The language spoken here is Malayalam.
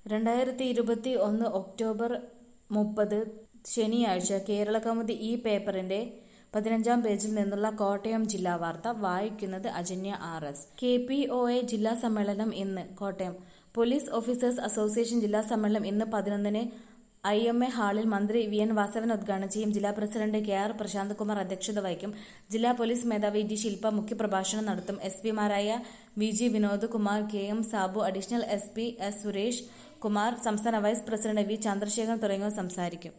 രണ്ടായിരത്തി ഇരുപത്തി ഒന്ന് ഒക്ടോബർ മുപ്പത് ശനിയാഴ്ച കേരളകൗമുദി ഈ പേപ്പറിന്റെ പതിനഞ്ചാം പേജിൽ നിന്നുള്ള കോട്ടയം ജില്ലാ വാർത്ത വായിക്കുന്നത് Ajanya R S K P O A ജില്ലാ സമ്മേളനം ഇന്ന് കോട്ടയം പോലീസ് ഓഫീസേഴ്സ് അസോസിയേഷൻ ജില്ലാ സമ്മേളനം ഇന്ന് പതിനൊന്നിന് ഐ എം എ ഹാളിൽ മന്ത്രി വി എൻ വാസവൻ ഉദ്ഘാടനം ചെയ്യും ജില്ലാ president K R Prashanth Kumar അധ്യക്ഷത വഹിക്കും ജില്ലാ പോലീസ് മേധാവി ഡി ശില്പ മുഖ്യപ്രഭാഷണം നടത്തും എസ് പിമാരായ V G Vinod Kumar K M Sabu additional S P S Suresh Kumar സംസ്ഥാന വൈസ് പ്രസിഡന്റ് വി ചന്ദ്രശേഖരൻ തുടങ്ങിയവർ സംസാരിക്കും